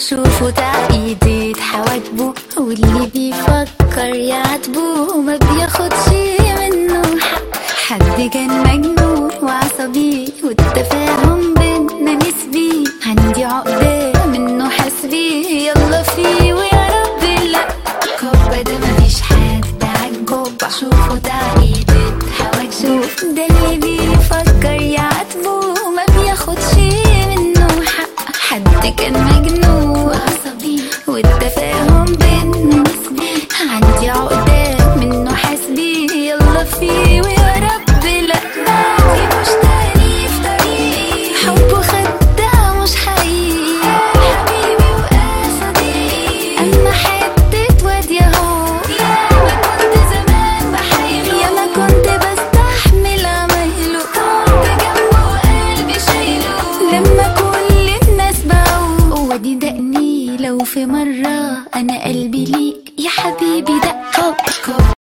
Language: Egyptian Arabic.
شوفوا تعقيدة حواجبه واللي بيفكر يعاتبه ما بياخدش منه حق حد كان مجنون وعصبي والتفاهم بينا نسبي عندي عقدة منه حسبي يلا فيه ويا رب لا كوبا ده مفيش حد عالجوبة شوفوا تعقيدة حواجبه ده اللي بيفكر يعاتبه ما بياخدش منه حق حد كان مجنون وعصبي والتفاهم بينا نسبي عندي عقدة منه حسبي يلا فيه ويا رب لا بعدي مش تعريف طريقي حبه خداع مش حقيقي حبيبي وقصدي اما حتة واد ياهو يا ما كنت زمان بحايله يا ما كنت بستحمل عمايله كنت جنبه وقلبي شايله لما كل الناس باعوا وادي دقني لو في مرة انا قلبي ليك يا حبيبي دق كوب كوب